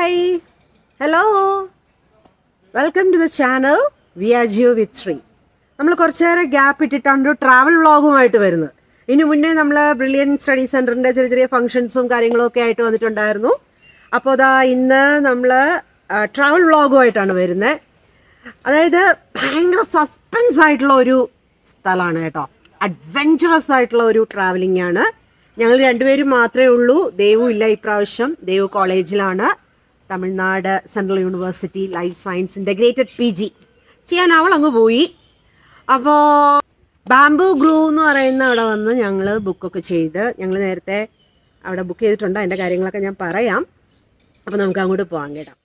Hi hello welcome to the channel we are Jio with Sree നമ്മൾ കുറച്ച് നേരം ഗ്യാപ്പ് ഇട്ടിട്ടാണ് ഒരു ട്രാവൽ വ്ളോഗുമായിട്ട് വരുന്നത് ഇതിനു മുന്നേ നമ്മൾ ബ്രില്യൻ സ്റ്റഡി സെൻറ്ററിൻ്റെ ചെറിയ ചെറിയ ഫംഗ്ഷൻസും കാര്യങ്ങളും ഒക്കെ ആയിട്ട് വന്നിട്ടുണ്ടായിരുന്നു അപ്പോൾ അതാ ഇന്ന് നമ്മൾ ട്രാവൽ വ്ളോഗുമായിട്ടാണ് വരുന്നത് അതായത് ഭയങ്കര സസ്പെൻസ് ആയിട്ടുള്ള ഒരു സ്ഥലമാണ് കേട്ടോ അഡ്വഞ്ചറസ് ആയിട്ടുള്ള ഒരു ട്രാവലിംഗ് ആണ് ഞങ്ങൾ രണ്ടുപേരും മാത്രമേ ഉള്ളൂ ദേവു ഇല്ല ഇപ്രാവശ്യം ദേവു കോളേജിലാണ് Tamil Nadu central university life science integrated P G ചെയ്യാൻ അവൾ അങ്ങ് പോയി അപ്പോൾ ബാംബു ഗ്രൂ എന്ന് പറയുന്ന അവിടെ വന്ന് ഞങ്ങൾ ബുക്കൊക്കെ ചെയ്ത് ഞങ്ങൾ നേരത്തെ അവിടെ ബുക്ക് ചെയ്തിട്ടുണ്ട് അതിൻ്റെ കാര്യങ്ങളൊക്കെ ഞാൻ പറയാം അപ്പോൾ നമുക്ക് അങ്ങോട്ട് പോകാം കേട്ടോ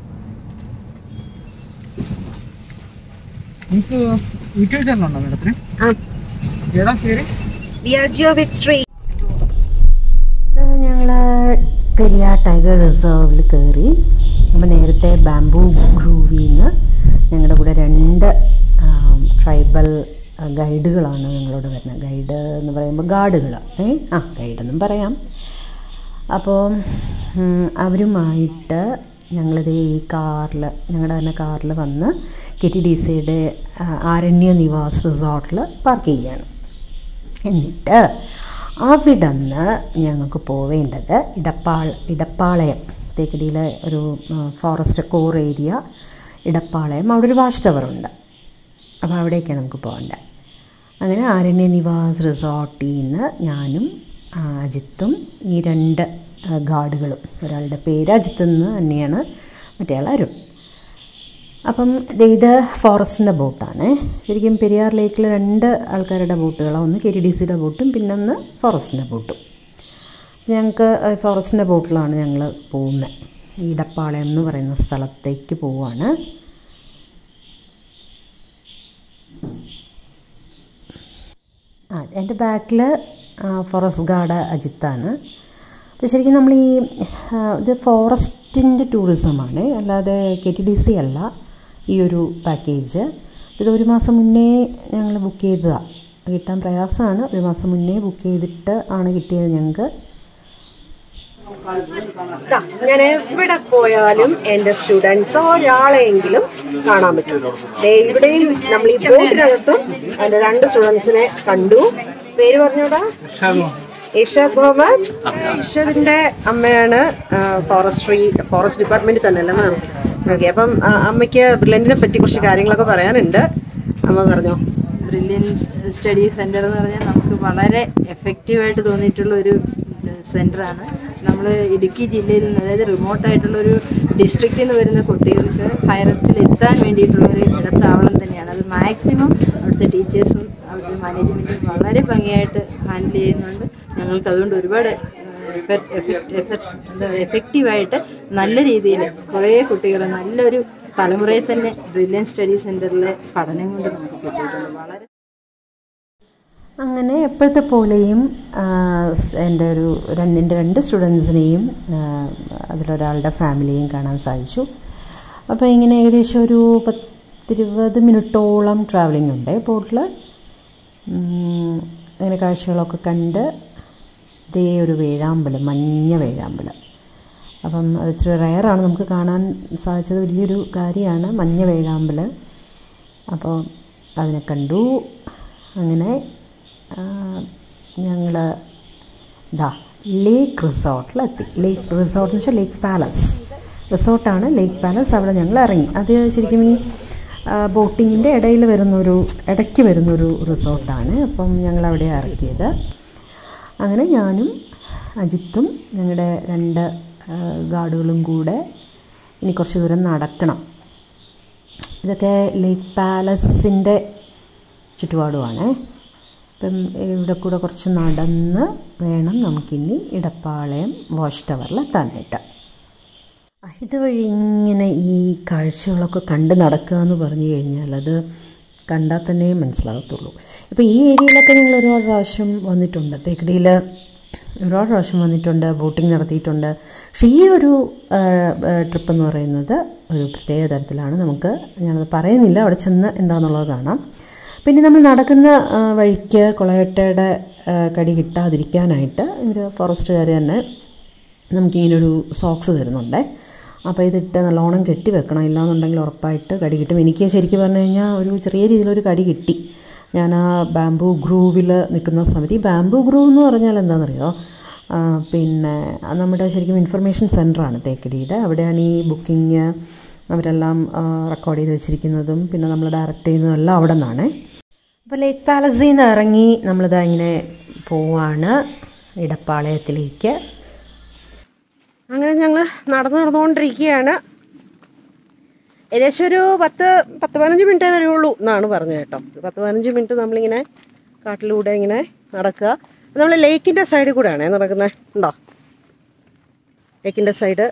നിങ്ങൾക്ക് യൂട്യൂബ് ചാനലുണ്ടോ മേഡത്തിന് ആ ഏതാ പേര് വിയാജിയോ വിത്ത് ശ്രീ ഞങ്ങൾ പെരിയാർ ടൈഗർ റിസർവിൽ കയറി അപ്പോൾ നേരത്തെ ബാംബു ഗ്രൂവിൽ നിന്ന് ഞങ്ങളുടെ കൂടെ രണ്ട് ട്രൈബൽ ഗൈഡുകളാണ് ഞങ്ങളോട് വരുന്നത് ഗൈഡ് എന്ന് പറയുമ്പോൾ ഗാർഡുകൾ ഏ ആ ഗൈഡെന്നും പറയാം അപ്പോൾ ഉം, അവരുമായിട്ട് ഞങ്ങളിത് ഈ കാറിൽ ഞങ്ങളുടെ തന്നെ കാറിൽ വന്ന് കെ ടി ഡി സിയുടെ ആരണ്യ നിവാസ് റിസോർട്ടിൽ പാർക്ക് ചെയ്യുകയാണ് എന്നിട്ട് അവിടെ നിന്ന് ഞങ്ങൾക്ക് പോവേണ്ടത് ഇടപ്പാൾ ഇടപ്പാളയം തേക്കടിയിലെ ഒരു ഫോറസ്റ്റ് കോർ ഏരിയ ഇടപ്പാളയം അവിടെ ഒരു വാച്ച് ടവറുണ്ട് അപ്പോൾ അവിടേക്കാണ് നമുക്ക് പോകേണ്ടത് അങ്ങനെ ആരണ്യ നിവാസ് റിസോർട്ടിൽ നിന്ന് ഞാനും ആ, അജിത്തും ഈ രണ്ട് ആ, ഗാർഡുകളും ഒരാളുടെ പേര് അജിത്ത് എന്ന് തന്നെയാണ് മറ്റേ ആൾ അരുൺ അപ്പം ദേ ഇത് ഫോറസ്റ്റിൻ്റെ ബോട്ടാണ് ശരിക്കും പെരിയാർ ലേക്കിൽ രണ്ട് ആൾക്കാരുടെ ബോട്ടുകളാണ് ഒന്ന് കെ ടി ഡി സിയുടെ ബോട്ടും പിന്നെ ഒന്ന് ഫോറസ്റ്റിൻ്റെ ബോട്ടും ഞങ്ങൾക്ക് ഫോറസ്റ്റിൻ്റെ ബോട്ടിലാണ് ഞങ്ങൾ പോകുന്നത് ഇടപ്പാളയം എന്ന് പറയുന്ന സ്ഥലത്തേക്ക് പോവാണ് ആ എൻ്റെ ബാക്കിൽ ഫോറസ്റ്റ് ഗാർഡ് അജിത്താണ് അപ്പോൾ ശരിക്കും നമ്മൾ ഈ ആ, ഇത് ഫോറസ്റ്റിൻ്റെ ടൂറിസമാണ് അല്ലാതെ കെ ടി ഡി സി അല്ല ഈ ഒരു പാക്കേജ് ഇത് ഒരു മാസം മുന്നേ ഞങ്ങൾ ബുക്ക് ചെയ്തതാണ് കിട്ടാൻ പ്രയാസമാണ് ഒരു മാസം മുന്നേ ബുക്ക് ചെയ്തിട്ട് ആണ് കിട്ടിയത് ഞങ്ങൾക്ക് ഞാൻ എവിടെ പോയാലും എൻ്റെ സ്റ്റുഡൻസ് ഒരാളെങ്കിലും കാണാൻ പറ്റും ദേ ഇവിടെയും നമ്മൾ ഈ ബോട്ടിനകത്തും എൻ്റെ രണ്ട് സ്റ്റുഡൻസിനെ കണ്ടു പേര് പറഞ്ഞോടാ ഇഷാദ് മുഹമ്മദ് ഇഷാദിന്റെ അമ്മയാണ് ഫോറസ്ട്രി ഫോറസ്റ്റ് ഡിപ്പാർട്ട്മെന്റിൽ തന്നെ അല്ലേ മാം ഓക്കെ അപ്പം ആ, അമ്മയ്ക്ക് ബ്രില്യൻറ്റിനെ പറ്റി കുറച്ച് കാര്യങ്ങളൊക്കെ പറയാനുണ്ട് അമ്മ പറഞ്ഞോ ബ്രില്യൻ സ്റ്റഡി സെൻറ്റർ എന്ന് പറഞ്ഞാൽ നമുക്ക് വളരെ എഫക്റ്റീവായിട്ട് തോന്നിയിട്ടുള്ള ഒരു സെൻറ്ററാണ് നമ്മൾ ഇടുക്കി ജില്ലയിൽ നിന്ന് അതായത് റിമോട്ടായിട്ടുള്ള ഒരു ഡിസ്ട്രിക്റ്റിൽ നിന്ന് വരുന്ന കുട്ടികൾക്ക് ഹയറപ്സിൽ എത്താൻ വേണ്ടിയിട്ടുള്ള ഒരു ഇടത്താവളം തന്നെയാണ് അത് മാക്സിമം അവിടുത്തെ ടീച്ചേഴ്സും അവിടുത്തെ മാനേജ്മെൻറ്റും വളരെ ഭംഗിയായിട്ട് ഹാൻഡിൽ ചെയ്യുന്നുണ്ട് ഞങ്ങൾക്ക് അതുകൊണ്ട് ഒരുപാട് എന്താ എഫക്റ്റീവായിട്ട് നല്ല രീതിയിൽ കുറേ കുട്ടികൾ നല്ലൊരു തലമുറയെ തന്നെ ബ്രില്യൻ സ്റ്റഡി സെൻറ്ററിലെ പഠനം കൊണ്ട് നമുക്ക് കിട്ടിയിട്ടുണ്ട് വളരെ അങ്ങനെ എപ്പോഴത്തെ പോലെയും ആ, സ് എൻ്റെ ഒരു രണ്ട് എൻ്റെ രണ്ട് സ്റ്റുഡൻസിനെയും അതിലൊരാളുടെ ഫാമിലിയെയും കാണാൻ സാധിച്ചു അപ്പോൾ ഇങ്ങനെ ഏകദേശം ഒരു പത്തിരുപത് മിനിറ്റോളം ട്രാവലിംഗ് ഉണ്ട് ബോട്ടിൽ അങ്ങനെ കാഴ്ചകളൊക്കെ കണ്ട് ഇതേ ഒരു വേഴാമ്പൽ മഞ്ഞ വേഴാമ്പൽ അപ്പം അത് ഇച്ചിരി റയറാണ് നമുക്ക് കാണാൻ സാധിച്ചത് വലിയൊരു കാര്യമാണ് മഞ്ഞ വേഴാമ്പൽ അപ്പോൾ അതിനെ കണ്ടു അങ്ങനെ ഞങ്ങൾ ഇതാ ലേക്ക് റിസോർട്ടിലെത്തി ലേക്ക് റിസോർട്ട് എന്ന് വെച്ചാൽ ലേക്ക് പാലസ് റിസോർട്ടാണ് ലേക്ക് പാലസ് അവിടെ ഞങ്ങൾ ഇറങ്ങി അത് ശരിക്കും ഈ ബോട്ടിങ്ങിൻ്റെ ഇടയിൽ വരുന്നൊരു ഇടയ്ക്ക് വരുന്നൊരു റിസോർട്ടാണ് അപ്പം ഞങ്ങൾ അവിടെ ഇറക്കിയത് അങ്ങനെ ഞാനും അജിത്തും ഞങ്ങളുടെ രണ്ട് ആ, ഗാർഡുകളും കൂടെ ഇനി കുറച്ച് ദൂരം നടക്കണം ഇതൊക്കെ ലേക്ക് പാലസിൻ്റെ ചുറ്റുപാടുമാണ് അപ്പം ഇവിടെ കൂടെ കുറച്ച് നടന്ന് വേണം നമുക്കിനി ഇടപ്പാളയം വാച്ച് ടവറിൽ എത്താനായിട്ട് ഇതുവഴി ഇങ്ങനെ ഈ കാഴ്ചകളൊക്കെ കണ്ട് നടക്കുക എന്ന് പറഞ്ഞു കഴിഞ്ഞാൽ അത് കണ്ടാൽ തന്നെ മനസ്സിലാകത്തുള്ളൂ ഇപ്പോൾ ഈ ഏരിയയിലൊക്കെ ഞങ്ങൾ ഒരുപാട് പ്രാവശ്യം വന്നിട്ടുണ്ട് തേക്കടിയിൽ ഒരുപാട് പ്രാവശ്യം വന്നിട്ടുണ്ട് ബോട്ടിംഗ് നടത്തിയിട്ടുണ്ട് പക്ഷേ ഈ ഒരു ട്രിപ്പ് എന്ന് പറയുന്നത് ഒരു പ്രത്യേക തരത്തിലാണ് നമുക്ക് ഞാനത് പറയുന്നില്ല അവിടെ ചെന്ന് എന്താണെന്നുള്ളത് കാണാം പിന്നെ നമ്മൾ നടക്കുന്ന ആ, വഴിക്ക് കൊളയട്ടയുടെ ആ, കടി കിട്ടാതിരിക്കാനായിട്ട് ഇവർ ഫോറസ്റ്റുകാർ തന്നെ നമുക്കിങ്ങനെ ഒരു സോക്സ് തരുന്നുണ്ട് അപ്പോൾ ഇതിട്ട് നല്ലോണം കെട്ടി വെക്കണം ഇല്ലാന്നുണ്ടെങ്കിൽ ഉറപ്പായിട്ട് കടി കിട്ടും എനിക്ക് ശരിക്കും പറഞ്ഞു കഴിഞ്ഞാൽ ഒരു ചെറിയ രീതിയിലൊരു കടി കിട്ടി ഞാൻ ആ ബാംബു ഗ്രൂവിൽ നിൽക്കുന്ന സമയത്ത് ഈ ബാംബു ഗ്രൂവ് എന്ന് പറഞ്ഞാൽ എന്താണെന്നറിയോ ആ, പിന്നെ അത് നമ്മുടെ ശരിക്കും ഇൻഫർമേഷൻ സെൻ്ററാണ് തേക്കടിയുടെ അവിടെയാണ് ഈ ബുക്കിംഗ് അവരെല്ലാം റെക്കോർഡ് ചെയ്ത് വെച്ചിരിക്കുന്നതും പിന്നെ നമ്മൾ ഡയറക്റ്റ് ചെയ്യുന്നതും എല്ലാം അവിടെ നിന്നാണ് അപ്പോൾ ലേക്ക് പാലസിൽ നിന്ന് ഇറങ്ങി നമ്മളിതാ ഇങ്ങനെ പോവാണ് ഇടപ്പാളയത്തിലേക്ക് അങ്ങനെ ഞങ്ങൾ നടന്നു നടന്നുകൊണ്ടിരിക്കുകയാണ് ഏകദേശം ഒരു പത്ത് പത്ത് പതിനഞ്ച് മിനിറ്റേ വരുള്ളൂ എന്നാണ് പറഞ്ഞത് കേട്ടോ ഒരു പത്ത് പതിനഞ്ച് മിനിറ്റ് നമ്മളിങ്ങനെ കാട്ടിലൂടെ ഇങ്ങനെ നടക്കുക നമ്മൾ ലേക്കിൻ്റെ സൈഡിൽ കൂടെയാണേ നടക്കുന്നത് ഉണ്ടോ ലേക്കിൻ്റെ സൈഡ്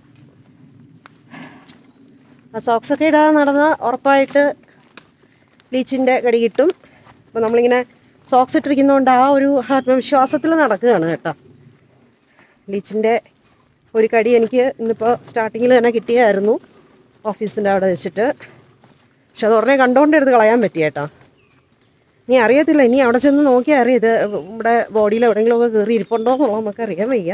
ആ സോക്സൊക്കെ ഇടാതെ നടന്ന ഉറപ്പായിട്ട് ലീച്ചിൻ്റെ കടി കിട്ടും അപ്പോൾ നമ്മളിങ്ങനെ സോക്സ് ഇട്ടിരിക്കുന്നതുകൊണ്ട് ആ ഒരു ആത്മവിശ്വാസത്തിൽ നടക്കുകയാണ് കേട്ടോ ലീച്ചിൻ്റെ ഒരു കടി എനിക്ക് ഇന്നിപ്പോൾ സ്റ്റാർട്ടിങ്ങിൽ തന്നെ കിട്ടിയായിരുന്നു ഓഫീസിൻ്റെ അവിടെ വെച്ചിട്ട് പക്ഷെ അത് ഉടനെ കണ്ടുകൊണ്ട് എടുത്ത് കളയാൻ പറ്റി കേട്ടോ ഇനി അറിയത്തില്ല ഇനി അവിടെ ചെന്ന് നോക്കിയാൽ അറിയാം ഇത് ഇവിടെ ബോഡിയിൽ എവിടെയെങ്കിലുമൊക്കെ കയറി ഇരിപ്പുണ്ടോ എന്നുള്ളത് നമുക്ക് അറിയാൻ വയ്യ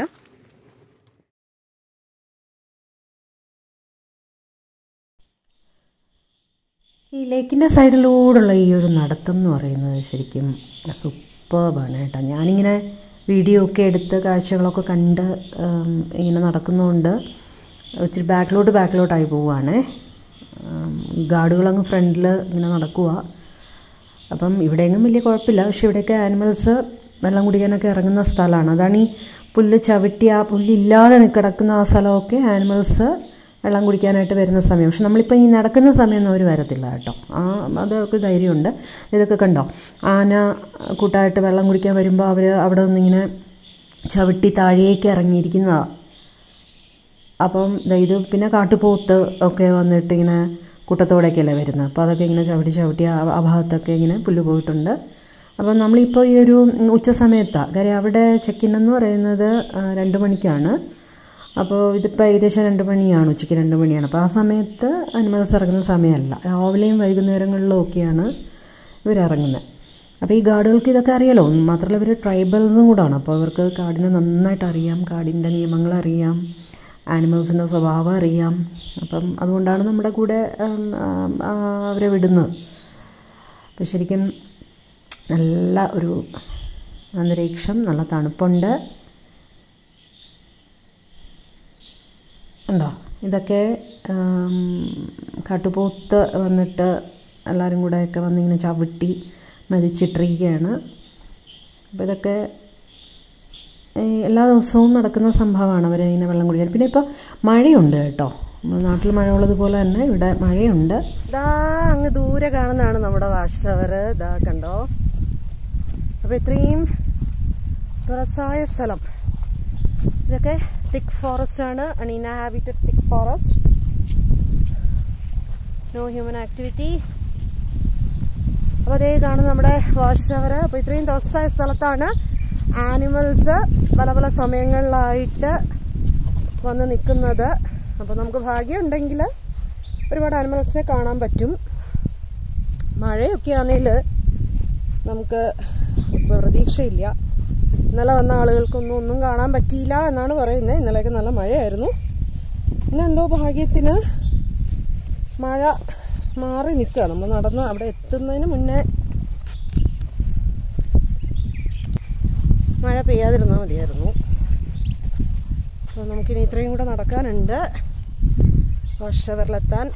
ഈ ലേക്കിൻ്റെ സൈഡിലൂടെയുള്ള ഈ ഒരു നടത്തം എന്ന് പറയുന്നത് ശരിക്കും സൂപ്പർബാണ് കേട്ടോ ഞാനിങ്ങനെ വീഡിയോ ഒക്കെ എടുത്ത് കാഴ്ചകളൊക്കെ കണ്ട് ഉം, ഇങ്ങനെ നടക്കുന്നതുകൊണ്ട് ഇച്ചിരി ബാക്കിലോട്ട് ബാക്കിലോട്ടായി പോവുകയാണേ ഉം, ഈ ഗാർഡുകളങ്ങ് ഫ്രണ്ടിൽ ഇങ്ങനെ നടക്കുക അപ്പം ഇവിടെയെങ്ങും വലിയ കുഴപ്പമില്ല പക്ഷെ ഇവിടെയൊക്കെ ആനിമൽസ് വെള്ളം കുടിക്കാനൊക്കെ ഇറങ്ങുന്ന സ്ഥലമാണ് അതാണ് ഈ പുല്ല് ചവിട്ടി ആ പുല്ലില്ലാതെ കിടക്കുന്ന ആ സ്ഥലമൊക്കെ ആനിമൽസ് വെള്ളം കുടിക്കാനായിട്ട് വരുന്ന സമയം പക്ഷെ നമ്മളിപ്പോൾ ഈ നടക്കുന്ന സമയമൊന്നും അവർ വരത്തില്ല കേട്ടോ ആ അതൊക്കെ ധൈര്യമുണ്ട് ഇതൊക്കെ കണ്ടോ ആന കൂട്ടായിട്ട് വെള്ളം കുടിക്കാൻ വരുമ്പോൾ അവർ അവിടെ നിന്നിങ്ങനെ ചവിട്ടി താഴേക്ക് ഇറങ്ങിയിരിക്കുന്നതാണ് അപ്പം ദാ ഇത് പിന്നെ കാട്ടുപോത്ത് ഒക്കെ വന്നിട്ട് ഇങ്ങനെ കൂട്ടത്തോടെയൊക്കെയല്ലേ വരുന്നത് അപ്പോൾ അതൊക്കെ ഇങ്ങനെ ചവിട്ടി ചവിട്ടി ആ ആ ഭാഗത്തൊക്കെ ഇങ്ങനെ പുല്ല് പോയിട്ടുണ്ട് അപ്പം നമ്മളിപ്പോൾ ഈ ഒരു ഉച്ച സമയത്താണ് കാര്യം അവിടെ ചെക്കിൻ എന്ന് പറയുന്നത് ആ, രണ്ട് മണിക്കാണ് അപ്പോൾ ഇതിപ്പോൾ ഏകദേശം രണ്ട് മണിയാണ് ഉച്ചയ്ക്ക് രണ്ട് മണിയാണ് അപ്പോൾ ആ സമയത്ത് അനിമൽസ് ഇറങ്ങുന്ന സമയമല്ല രാവിലെയും വൈകുന്നേരങ്ങളിലും ഒക്കെയാണ് ഇവരിറങ്ങുന്നത് അപ്പോൾ ഈ ഗാർഡുകൾക്ക് ഇതൊക്കെ അറിയാലോ മാത്രമല്ല ഇവർ ട്രൈബൽസും കൂടാണ് അപ്പോൾ അവർക്ക് കാടിനെ നന്നായിട്ട് അറിയാം കാടിൻ്റെ നിയമങ്ങൾ അറിയാം ആനിമൽസിൻ്റെ സ്വഭാവം അറിയാം അപ്പം അതുകൊണ്ടാണ് നമ്മുടെ കൂടെ ഉം, ആ, അവരെ വിടുന്നത് അപ്പോൾ ശരിക്കും നല്ല ഒരു അന്തരീക്ഷം നല്ല തണുപ്പുണ്ട് ഉണ്ടോ ഇതൊക്കെ ഉം, കാട്ടുപോത്ത് വന്നിട്ട് എല്ലാവരും കൂടെയൊക്കെ വന്നിങ്ങനെ ചവിട്ടി മതിച്ചിട്ടിരിക്കുകയാണ് അപ്പോൾ ഇതൊക്കെ ഈ എല്ലാ ദിവസവും നടക്കുന്ന സംഭവമാണ് അവർ ഇങ്ങനെ വെള്ളം കുടിക്കാൻ പിന്നെ ഇപ്പോൾ മഴയുണ്ട് കേട്ടോ നമ്മുടെ നാട്ടിൽ മഴയുള്ളതുപോലെ തന്നെ ഇവിടെ മഴയുണ്ട് ദാ അങ്ങ് ദൂരെ കാണുന്നതാണ് നമ്മുടെ വാച്ച് ടവർ ദാ കണ്ടോ അപ്പോൾ ഇത്രയും തുറസായ സ്ഥലം ഇതൊക്കെ തിക്ക് ഫോറസ്റ്റ് ആണ് uninhabited thick forest no human activity അപ്പോൾ അതേ കാണുന്ന നമ്മുടെ വാച്ച് ടവർ അപ്പോൾ ഇത്രയും തുറസായ സ്ഥലത്താണ് ആനിമൽസ് പല പല സമയങ്ങളിലായിട്ട് വന്ന് നിൽക്കുന്നത് അപ്പോൾ നമുക്ക് ഭാഗ്യം ഉണ്ടെങ്കിൽ ഒരുപാട് ആനിമൽസിനെ കാണാൻ പറ്റും മഴയൊക്കെ ആണെങ്കിൽ നമുക്ക് ഇപ്പോൾ പ്രതീക്ഷയില്ല ഇന്നലെ വന്ന ആളുകൾക്കൊന്നും ഒന്നും കാണാൻ പറ്റിയില്ല എന്നാണ് പറയുന്നത് ഇന്നലെയൊക്കെ നല്ല മഴയായിരുന്നു ഇന്ന് എന്തോ ഭാഗ്യത്തിന് മഴ മാറി നിൽക്കുക നമ്മൾ നടന്ന് അവിടെ എത്തുന്നതിന് മുന്നേ മഴ പെയ്യാതിരുന്നാൽ മതിയായിരുന്നു അപ്പോൾ നമുക്കിനി ഇത്രയും കൂടെ നടക്കാനുണ്ട് വർഷവരിലെത്താൻ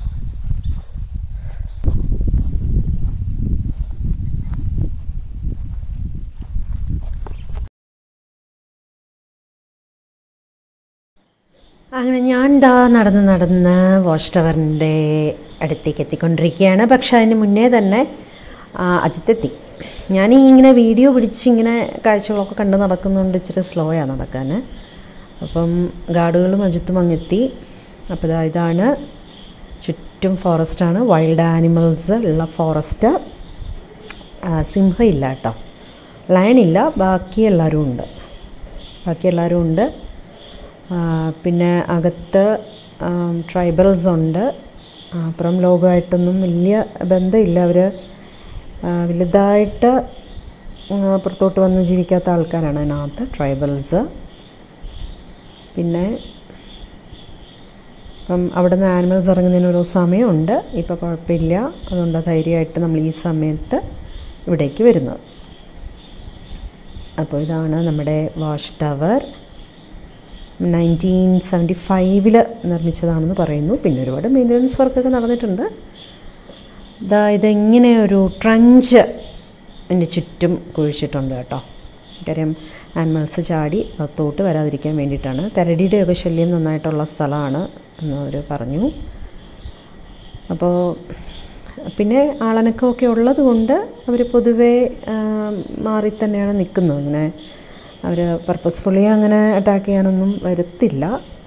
അങ്ങനെ ഞാൻ ദാ നടന്ന് നടന്ന് വാച്ച് ടവറിൻ്റെ അടുത്തേക്ക് എത്തിക്കൊണ്ടിരിക്കുകയാണ് പക്ഷെ അതിന് മുന്നേ തന്നെ ആ, അജിത്ത് എത്തി ഞാൻ ഇങ്ങനെ വീഡിയോ പിടിച്ച് ഇങ്ങനെ കാഴ്ചകളൊക്കെ കണ്ട് നടക്കുന്നുണ്ട് ഇച്ചിരി സ്ലോയാണ് നടക്കാൻ അപ്പം ഗാർഡുകളും അജിത്തും അങ്ങെത്തി അപ്പോൾ ഇതാ ഇതാണ് ചുറ്റും ഫോറസ്റ്റാണ് വൈൽഡ് ആനിമൽസ് ഉള്ള ഫോറസ്റ്റ് സിംഹം ഇല്ല കേട്ടോ ലയൺ ഇല്ല ബാക്കി എല്ലാവരും ഉണ്ട് ബാക്കി എല്ലാവരും ഉണ്ട് ആ, പിന്നെ അകത്ത് ട്രൈബൽസ് ഉണ്ട് ആ, അപ്പുറം ലോകമായിട്ടൊന്നും വലിയ ബന്ധമില്ല അവർ വലുതായിട്ട് ആ, പുറത്തോട്ട് വന്ന് ജീവിക്കാത്ത ആൾക്കാരാണ് അതിനകത്ത് ട്രൈബൽസ് പിന്നെ അപ്പം അവിടെ നിന്ന് ആനിമൽസ് ഇറങ്ങുന്നതിന് ഒരു സമയമുണ്ട് ഇപ്പോൾ കുഴപ്പമില്ല അതുകൊണ്ട് ധൈര്യമായിട്ട് നമ്മൾ ഈ സമയത്ത് ഇവിടേക്ക് വരുന്നത് അപ്പോൾ ഇതാണ് നമ്മുടെ വാഷ് ടവർ നയൻറ്റീൻ സെവൻറ്റി ഫൈവിൽ നിർമ്മിച്ചതാണെന്ന് പറയുന്നു പിന്നെ ഒരുപാട് മെയിൻ്റനൻസ് വർക്കൊക്കെ നടന്നിട്ടുണ്ട് ഇതാ ഇതെങ്ങനെ ഒരു ട്രഞ്ച് എൻ്റെ ചുറ്റും കുഴിച്ചിട്ടുണ്ട് കേട്ടോ കാര്യം ആനിമൽസ് ചാടി അകത്തോട്ട് വരാതിരിക്കാൻ വേണ്ടിയിട്ടാണ് കരടിയുടെയൊക്കെ ശല്യം നന്നായിട്ടുള്ള സ്ഥലമാണ് എന്ന് അവർ പറഞ്ഞു അപ്പോൾ പിന്നെ ആളനക്കമൊക്കെ ഉള്ളത് കൊണ്ട് അവർ പൊതുവേ ആ, മാറി തന്നെയാണ് നിൽക്കുന്നത് ഇങ്ങനെ അവർ പർപ്പസ്ഫുള്ളി അങ്ങനെ അറ്റാക്ക് ചെയ്യാനൊന്നും വരത്തില്ല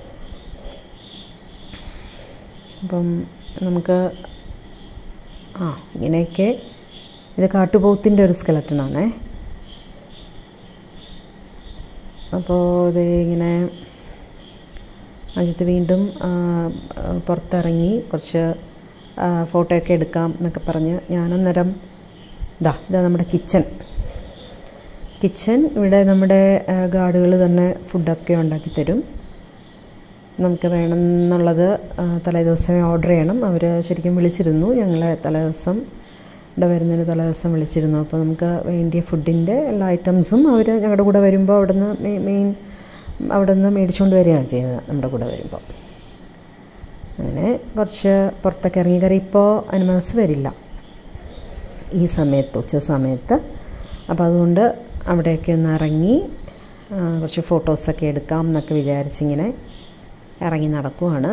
അപ്പം നമുക്ക് ആ ഇങ്ങനെയൊക്കെ ഇത് കാട്ടുപോത്തിൻ്റെ ഒരു സ്കെലറ്റനാണേ അപ്പോൾ ഇത് ഇങ്ങനെ അജിത്ത് വീണ്ടും ആ, പുറത്തിറങ്ങി കുറച്ച് ആ, ഫോട്ടോയൊക്കെ എടുക്കാം എന്നൊക്കെ പറഞ്ഞ് ഞാനന്നേരം ഇതാ ഇതാ നമ്മുടെ കിച്ചൺ കിച്ചൺ ഇവിടെ നമ്മുടെ ഗാർഡുകൾ തന്നെ ഫുഡൊക്കെ ഉണ്ടാക്കി തരും നമുക്ക് വേണമെന്നുള്ളത് ആ, തലേദിവസമേ ഓർഡർ ചെയ്യണം അവർ ശരിക്കും വിളിച്ചിരുന്നു ഞങ്ങളെ തലേദിവസം ഇവിടെ വരുന്നതിന് തലേദിവസം വിളിച്ചിരുന്നു അപ്പോൾ നമുക്ക് വേണ്ടിയ ഫുഡിൻ്റെ എല്ലാ ഐറ്റംസും അവർ ഞങ്ങളുടെ കൂടെ വരുമ്പോൾ അവിടെ നിന്ന് മെയിൻ അവിടെ നിന്ന് മേടിച്ചുകൊണ്ട് വരികയാണ് ചെയ്യുന്നത് നമ്മുടെ കൂടെ വരുമ്പോൾ അങ്ങനെ കുറച്ച് പുറത്തൊക്കെ ഇറങ്ങി കയറി ഇപ്പോൾ അനിമൽസ് വരില്ല ഈ സമയത്ത് ഉച്ച സമയത്ത് അപ്പോൾ അതുകൊണ്ട് അവിടെയൊക്കെ ഒന്ന് ഇറങ്ങി ആ, കുറച്ച് ഫോട്ടോസൊക്കെ എടുക്കാം എന്നൊക്കെ വിചാരിച്ചിങ്ങനെ ഇറങ്ങി നടക്കുവാണ്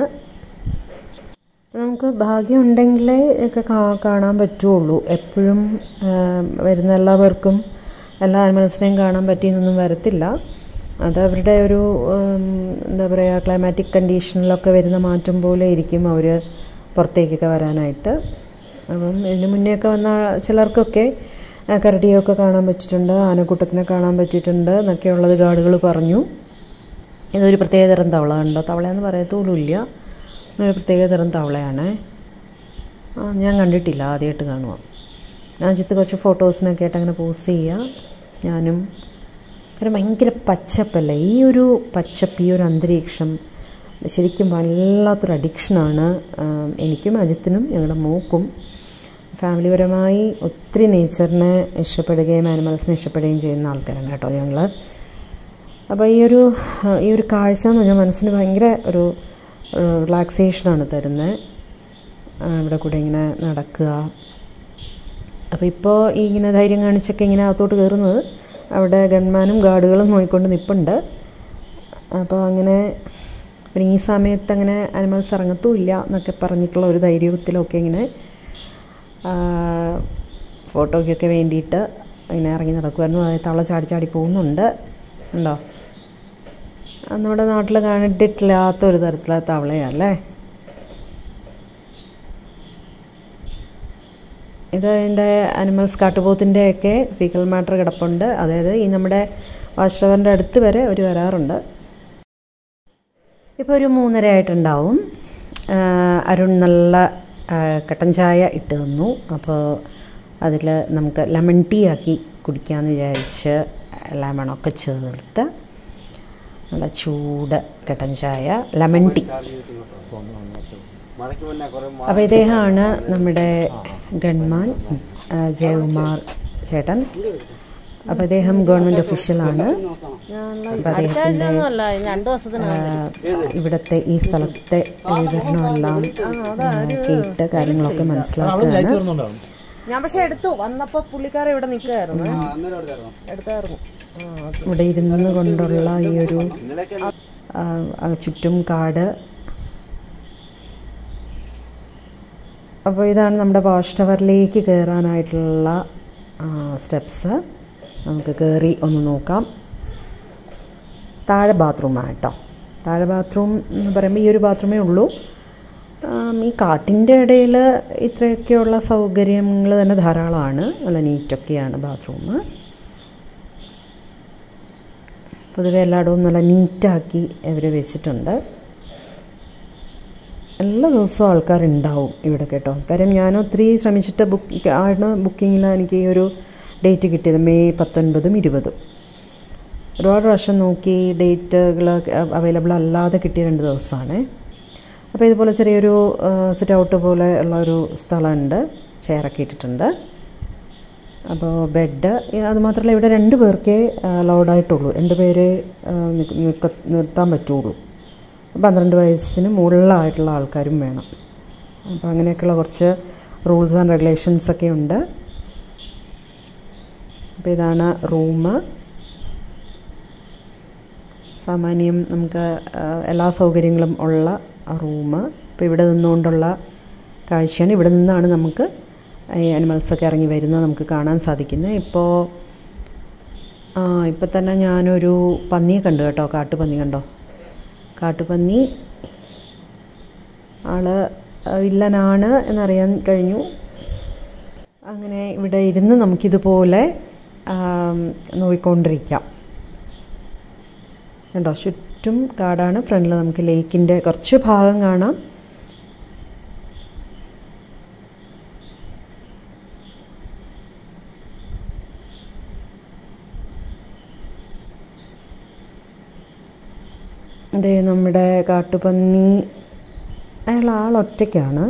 നമുക്ക് ഭാഗ്യമുണ്ടെങ്കിലേ ഒക്കെ കാ- കാണാൻ പറ്റുള്ളൂ എപ്പോഴും ആ, വരുന്ന എല്ലാവർക്കും എല്ലാ ആനിമൽസിനെയും കാണാൻ പറ്റിയെന്നൊന്നും വരത്തില്ല അത് അവരുടെ ഒരു ഉം, എന്താ പറയുക ക്ലൈമാറ്റിക് കണ്ടീഷനിലൊക്കെ വരുന്ന മാറ്റം പോലെ ഇരിക്കും അവർ പുറത്തേക്കൊക്കെ വരാനായിട്ട് അപ്പം ഇതിന് മുന്നേയൊക്കെ വന്ന ചിലർക്കൊക്കെ ആ, കരടിയൊക്കെ കാണാൻ പറ്റിയിട്ടുണ്ട് ആനക്കൂട്ടത്തിനെ കാണാൻ പറ്റിയിട്ടുണ്ട് എന്നൊക്കെയുള്ളത് ഗാർഡുകൾ പറഞ്ഞു ഇതൊരു പ്രത്യേകതരം തവള ഉണ്ടോ തവളയെന്ന് പറയത്തോലുമില്ല ഒരു പ്രത്യേകതരം തവളയാണ് ആ ഞാൻ കണ്ടിട്ടില്ല ആദ്യമായിട്ട് കാണുക ഞാൻ ചിത്ത് കുറച്ച് ഫോട്ടോസിനൊക്കെ ആയിട്ട് അങ്ങനെ പോസ്റ്റ് ചെയ്യുക ഞാനും കാരണം ഭയങ്കര പച്ചപ്പല്ലേ ഈ ഒരു പച്ചപ്പ് ഈ ഒരു അന്തരീക്ഷം ശരിക്കും വല്ലാത്തൊരു അഡിക്ഷനാണ് എനിക്കും അജിത്തിനും ഞങ്ങളുടെ മോക്കും ഫാമിലിപരമായി ഒത്തിരി നേച്ചറിനെ ഇഷ്ടപ്പെടുകയും ആനിമൽസിനെ ഇഷ്ടപ്പെടുകയും ചെയ്യുന്ന ആൾക്കാരാണ് കേട്ടോ ഞങ്ങൾ അപ്പോൾ ഈ ഒരു ഈ ഒരു കാഴ്ച എന്ന് പറഞ്ഞാൽ മനസ്സിന് ഭയങ്കര ഒരു റിലാക്സേഷനാണ് തരുന്നത് ഇവിടെ കൂടെ ഇങ്ങനെ നടക്കുക അപ്പോൾ ഇപ്പോൾ ഈ ഇങ്ങനെ ധൈര്യം കാണിച്ചൊക്കെ ഇങ്ങനെ അകത്തോട്ട് കയറുന്നത് അവിടെ ഗൺമാനും ഗാർഡുകളും നോക്കിക്കൊണ്ട് നിൽപ്പുണ്ട് അപ്പോൾ അങ്ങനെ പിന്നെ ഈ സമയത്ത് അങ്ങനെ അനിമൽസ് ഇറങ്ങത്തുമില്ല എന്നൊക്കെ പറഞ്ഞിട്ടുള്ള ഒരു ധൈര്യത്തിലൊക്കെ ഇങ്ങനെ ഫോട്ടോയ്ക്കൊക്കെ വേണ്ടിയിട്ട് ഇങ്ങനെ ഇറങ്ങി നടക്കുമായിരുന്നു അതായത് തവള ചാടി ചാടി പോകുന്നുണ്ട് ഉണ്ടോ അത് നമ്മുടെ നാട്ടിൽ കണ്ടിട്ടില്ലാത്ത ഒരു തരത്തിലുള്ള തവളയല്ലേ ഇത് അതിൻ്റെ അനിമൽസ് കാട്ടുപോത്തിൻ്റെ ഒക്കെ ഫീക്കൽ മാറ്റർ കിടപ്പുണ്ട് അതായത് ഈ നമ്മുടെ വാഷ്റവറിൻ്റെ അടുത്ത് വരെ ഒരു വരാറുണ്ട് ഇപ്പോൾ ഒരു മൂന്നര ആയിട്ടുണ്ടാവും ആ, അരുൺ നല്ല ആ, കട്ടൻ ചായ ഇട്ട് തന്നു അപ്പോൾ അതിൽ നമുക്ക് ലെമൺ ടീ ആക്കി കുടിക്കാമെന്ന് വിചാരിച്ച് ലെമണൊക്കെ ചേർത്ത് നല്ല ചൂട് കട്ടൻ ചായ ലെമൺ ടീ അപ്പോൾ ഇദ്ദേഹമാണ് നമ്മുടെ ഗൺമാൻ ആ, ജയകുമാർ ചേട്ടൻ അപ്പോൾ ഇദ്ദേഹം ഗവൺമെൻറ് ഒഫീഷ്യലാണ് അപ്പോൾ അദ്ദേഹത്തിൻ്റെ അല്ല രണ്ടു ദിവസത്തിന് ആ, ഇവിടുത്തെ ഈ സ്ഥലത്തെ വിവരണമെല്ലാം ആ, കേട്ട് കാര്യങ്ങളൊക്കെ മനസ്സിലാക്കുകയാണ് ഞാൻ പക്ഷെ എടുത്തു വന്നപ്പോ പുള്ളിക്കാരൻ ഇവിടെ നിൽക്കുമായിരുന്നു എടുത്തായിരുന്നു ഇവിടെ ഇരുന്ന് കൊണ്ടുള്ള ഈ ഒരു ആ, ആ, ചുറ്റും കാട് അപ്പോൾ ഇതാണ് നമ്മുടെ വാഷ് ടവറിലേക്ക് കയറാനായിട്ടുള്ള സ്റ്റെപ്സ് നമുക്ക് കയറി ഒന്ന് നോക്കാം താഴെ ബാത്റൂമാണ് കേട്ടോ താഴെ ബാത്റൂം എന്ന് പറയുമ്പോൾ ഈ ഒരു ബാത്റൂമേ ഉള്ളൂ ആം, ഈ കാട്ടിൻ്റെ ഇടയിൽ ഇത്രയൊക്കെയുള്ള സൗകര്യങ്ങൾ തന്നെ ധാരാളമാണ് നല്ല നീറ്റൊക്കെയാണ് ബാത്റൂം പൊതുവെ എല്ലായിടവും നല്ല നീറ്റാക്കി അവർ വെച്ചിട്ടുണ്ട് എല്ലാ ദിവസവും ആൾക്കാരുണ്ടാവും ഇവിടെ കേട്ടോ കാര്യം ഞാൻ ഒത്തിരി ശ്രമിച്ചിട്ട് ബുക്ക് ആണ് ബുക്കിങ്ങിൽ എനിക്ക് ഈ ഒരു ഡേറ്റ് കിട്ടിയത് മെയ് പത്തൊൻപതും ഇരുപതും ഒരുപാട് പ്രാവശ്യം നോക്കി ഡേറ്റുകൾ അവൈലബിൾ അല്ലാതെ കിട്ടിയ രണ്ട് ദിവസമാണ് അപ്പോൾ ഇതുപോലെ ചെറിയൊരു സിറ്റ് ഔട്ട് പോലെ ഉള്ള ഒരു സ്ഥലമുണ്ട് ചെയറൊക്കെ ഇട്ടിട്ടുണ്ട് അപ്പോൾ ബെഡ് അതുമാത്രമല്ല ഇവിടെ രണ്ട് പേർക്കേ അലൗഡ് ആയിട്ടുള്ളൂ രണ്ട് പേരെ ആ, നിക്ക- നിക്ക- നിർത്താൻ പറ്റുള്ളൂ പന്ത്രണ്ട് വയസ്സിന് മുകളിലായിട്ടുള്ള ആൾക്കാരും വേണം അപ്പോൾ അങ്ങനെയൊക്കെയുള്ള കുറച്ച് റൂൾസ് ആൻഡ് റെഗുലേഷൻസ് ഒക്കെ ഉണ്ട് അപ്പോൾ ഇതാണ് റൂം സാമാന്യം നമുക്ക് ആ, എല്ലാ സൗകര്യങ്ങളും ഉള്ള റൂം ഇപ്പോൾ ഇവിടെ നിന്നുകൊണ്ടുള്ള കാഴ്ചയാണ് ഇവിടെ നിന്നാണ് നമുക്ക് ഈ അനിമൽസൊക്കെ ഇറങ്ങി വരുന്നത് നമുക്ക് കാണാൻ സാധിക്കുന്നത് ഇപ്പോൾ ആ ഇപ്പം തന്നെ ഞാനൊരു പന്നിയെ കണ്ടു കേട്ടോ കാട്ടുപന്നി കണ്ടോ കാട്ടുപന്നി ആള് വില്ലനാണ് എന്നറിയാൻ കഴിഞ്ഞു അങ്ങനെ ഇവിടെ ഇരുന്ന് നമുക്കിതുപോലെ ആം, നോക്കിക്കൊണ്ടിരിക്കാം കണ്ടോ ചുറ്റും കാടാണ് ഫ്രണ്ടിൽ നമുക്ക് ലേക്കിൻ്റെ കുറച്ച് ഭാഗം കാണാം അതെ നമ്മുടെ കാട്ടുപന്നി അയാൾ ആളൊറ്റയ്ക്കാണ്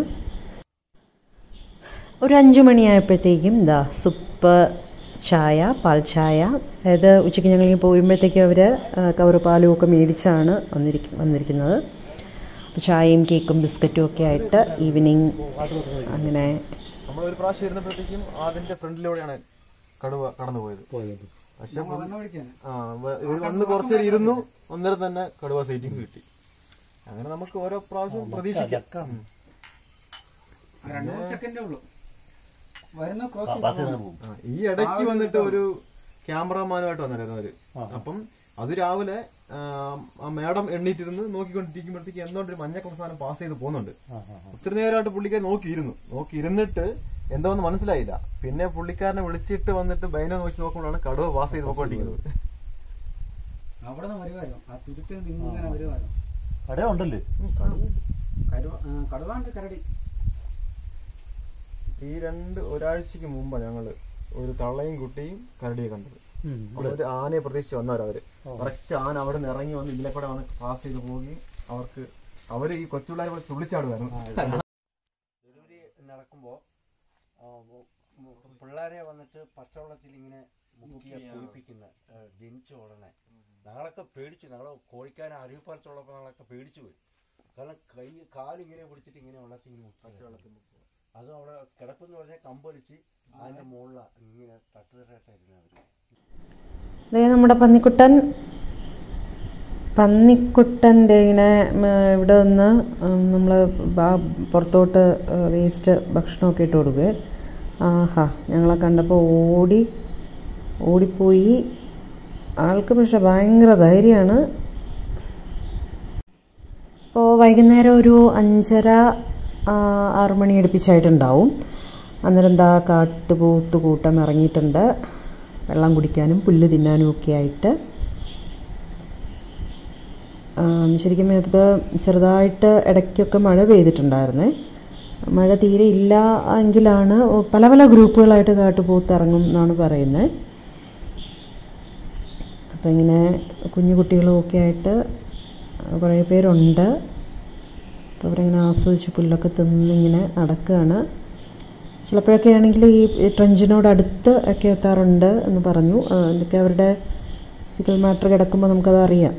ഒരു അഞ്ച് മണിയായപ്പോഴത്തേക്കും ഇതാ സുപ്പ് ചായ പാൽ ചായ അതായത് ഉച്ചയ്ക്ക് ഞങ്ങൾ ഇങ്ങനെ പോരുമ്പോഴത്തേക്കും അവർ കവറ് പാലും ഒക്കെ മേടിച്ചാണ് വന്നിരിക്ക വന്നിരിക്കുന്നത് അപ്പോൾ ചായയും കേക്കും ബിസ്ക്കറ്റും ഒക്കെ ആയിട്ട് ഈവനിങ് അങ്ങനെ നമ്മൾ ഒരു പ്രാവശ്യം ഇരുന്നപ്പോഴത്തേക്കും അതിന്റെ ഫ്രണ്ടിലൂടെയാണ് കടുവ കടന്നു പോയത് പക്ഷെ ആ വ- ഇവര് വന്ന് കുറച്ചു നേരം ഇരുന്നു ഒന്നേരം തന്നെ കടുവ സൈറ്റിങ്സ് കിട്ടി അങ്ങനെ നമുക്ക് ഓരോ പ്രാവശ്യം പ്രതീക്ഷിക്കാം ഉം. രണ്ടു മൂന്ന് സെക്കൻഡേ ഉള്ളൂ വരുന്ന ക്രോസ് ആ, ഈ ഇടയ്ക്ക് വന്നിട്ട് ഒരു ക്യാമറമാനുമായിട്ട് വന്നിരുന്നു അവര് അപ്പം അത് രാവിലെ ആ, ആ മേഡം എണ്ണീറ്റിരുന്ന് നോക്കിക്കൊണ്ടിരിക്കുമ്പോഴത്തേക്ക് എന്തുകൊണ്ട് ഒരു മഞ്ഞ സംസ്ഥാനം പാസ് ചെയ്ത് പോകുന്നുണ്ട് ഒത്തിരി നേരമായിട്ട് പുള്ളിക്കാരൻ നോക്കിയിരുന്നു നോക്കിയിരുന്നിട്ട് എന്തോന്ന് മനസ്സിലായില്ല പിന്നെ പുള്ളിക്കാരനെ വിളിച്ചിട്ട് വന്നിട്ട് ബൈന നോക്കി നോക്കുമ്പോഴാണ് കടുവ പാസ് ചെയ്ത് പോയിക്കൊണ്ടിരിക്കുന്നത് അവിടെ നിന്ന് വരുവായിരുന്നു ആ തുരുത്തിൽ നിന്ന് ഇങ്ങനെ വരുവായിരുന്നു കട ഉണ്ടല്ലേ കരുവ ആ, കടുവാണ്ട് കരടി ഈ രണ്ട് ഒരാഴ്ചക്ക് മുമ്പാണ് ഞങ്ങള് ഒരു തള്ളയും കുട്ടിയും കരടിയെ കണ്ടത് ഒരു ആനയെ പ്രതീക്ഷിച്ച് വന്നവരവര് കറക്റ്റ് ആന അവിടെ നിന്ന് ഇറങ്ങി വന്ന് ഇതിലെ കൂടെ വന്ന് പാസ് ചെയ്ത് പോവുകയും അവർക്ക് അവര് ഈ കൊച്ചുപിള്ളേരെ പോലെ തുള്ളിച്ചാടുമായിരുന്നു ഡെലിവറി നടക്കുമ്പോൾ പിള്ളേരെ വന്നിട്ട് പച്ചവെള്ളത്തിൽ ഇങ്ങനെ മുക്കിയ കുളിപ്പിക്കുന്ന ആ, ജനിച്ച ഉടനെ ഞങ്ങളൊക്കെ പേടിച്ചു ഞങ്ങൾ കോഴിക്കാരൻ അരുവിപ്പുറത്തുള്ളപ്പോൾ ഞങ്ങളൊക്കെ പേടിച്ചു പോയി കാരണം കൈ കാലിങ്ങനെ പിടിച്ചിട്ട് ഇങ്ങനെ വെള്ളത്തിൽ ഇങ്ങനെ മുക്കി അതും അവിടെ കിടപ്പെന്ന് പറഞ്ഞാൽ കമ്പൊലിച്ച് അതിന്റെ മുകളിലാണ് ഇങ്ങനെ തട്ടുതട്ടായിരുന്നു അവർ ദേ നമ്മുടെ പന്നിക്കുട്ടൻ പന്നിക്കുട്ടൻ ദേ ഇങ്ങനെ ഉം, ഇവിടെ നിന്ന് നമ്മൾ പുറത്തോട്ട് വേസ്റ്റ് ഭക്ഷണമൊക്കെ ഇട്ട് കൊടുക്കുക ആഹാ ഞങ്ങളെ കണ്ടപ്പോൾ ഓടി ഓടിപ്പോയി ആൾക്ക് പക്ഷെ ഭയങ്കര ധൈര്യമാണ് ഇപ്പോൾ വൈകുന്നേരം ഒരു അഞ്ചര ആ, ആറ് മണി അടുപ്പിച്ചായിട്ടുണ്ടാവും അന്നേരം എന്താ കാട്ടുപോത്ത് കൂട്ടം ഇറങ്ങിയിട്ടുണ്ട് വെള്ളം കുടിക്കാനും പുല്ല് തിന്നാനും ഒക്കെ ആയിട്ട് ആം, ശരിക്കും ഇത് ചെറുതായിട്ട് ഇടയ്ക്കൊക്കെ മഴ പെയ്തിട്ടുണ്ടായിരുന്നേ മഴ തീരെ ഇല്ല എങ്കിലാണ് പല പല ഗ്രൂപ്പുകളായിട്ട് കാട്ടുപോത്ത് ഇറങ്ങും എന്നാണ് പറയുന്നത് അപ്പോൾ ഇങ്ങനെ കുഞ്ഞു കുട്ടികളും ഒക്കെ ആയിട്ട് കുറേ പേരുണ്ട് അപ്പോൾ അവരിങ്ങനെ ആസ്വദിച്ച് പുല്ലൊക്കെ തിന്നിങ്ങനെ നടക്കുകയാണ് ചിലപ്പോഴൊക്കെ ആണെങ്കിൽ ഈ ട്രഞ്ചിനോട് അടുത്ത് ഒക്കെ എത്താറുണ്ട് എന്ന് പറഞ്ഞു ആ, എന്നൊക്കെ അവരുടെ ഫിക്കൽ മാറ്റർ കിടക്കുമ്പോൾ നമുക്കത് അറിയാം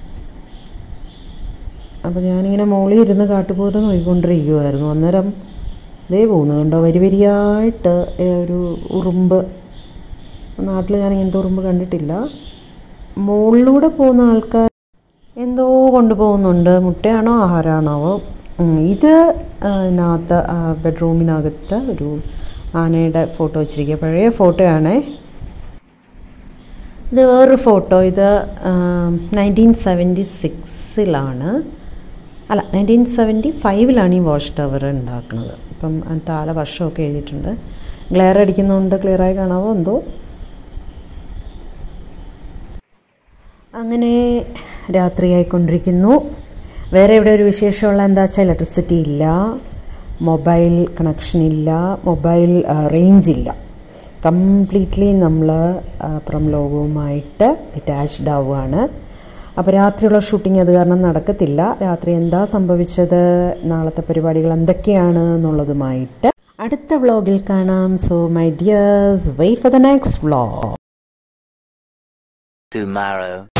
അപ്പോൾ ഞാനിങ്ങനെ മോളിൽ ഇരുന്ന് കാട്ടുപോത്ത് നോക്കിക്കൊണ്ടിരിക്കുമായിരുന്നു അന്നേരം ദേ പോകുന്നു കണ്ടോ വരി വരിയായിട്ട് ഏ, ഒരു ഉറുമ്പ് നാട്ടിൽ ഞാൻ ഇങ്ങനത്തെ ഉറുമ്പ് കണ്ടിട്ടില്ല മുകളിലൂടെ പോകുന്ന ആൾക്കാർ എന്തോ കൊണ്ടുപോകുന്നുണ്ട് മുട്ടയാണോ ആഹാരമാണോ ഉം, ഇത് ആ, ഇതിനകത്ത് ആ, ബെഡ്റൂമിനകത്ത് ഒരു ആനയുടെ ഫോട്ടോ വെച്ചിരിക്കുക പഴയ ഫോട്ടോയാണേ ഇത് വേറൊരു ഫോട്ടോ ഇത് നയൻറ്റീൻ സെവൻറ്റി സിക്സിലാണ് അല്ല നയൻറ്റീൻ സെവൻറ്റി ഫൈവിലാണ് ഈ വാഷ് ടവർ ഉണ്ടാക്കുന്നത് അപ്പം അതിന് താഴെ വർഷമൊക്കെ എഴുതിയിട്ടുണ്ട് ഗ്ലെയർ അടിക്കുന്നതുകൊണ്ട് ക്ലിയറായി കാണാവോ എന്തോ അങ്ങനെ രാത്രിയായിക്കൊണ്ടിരിക്കുന്നു വേറെ ഇവിടെ ഒരു വിശേഷമുള്ള എന്താ വെച്ചാൽ ഇലക്ട്രിസിറ്റി ഇല്ല മൊബൈൽ കണക്ഷൻ ഇല്ല മൊബൈൽ റേഞ്ച് ഇല്ല കംപ്ലീറ്റ്ലി നമ്മൾ പുറം ലോകവുമായിട്ട് അറ്റാച്ച്ഡ് ആവുകയാണ് അപ്പോൾ രാത്രിയുള്ള ഷൂട്ടിംഗ് അത് കാരണം നടക്കത്തില്ല രാത്രി എന്താ സംഭവിച്ചത് നാളത്തെ പരിപാടികൾ എന്തൊക്കെയാണ് എന്നുള്ളതുമായിട്ട് അടുത്ത വ്ളോഗിൽ കാണാം so my dears wait for the next vlog tomorrow.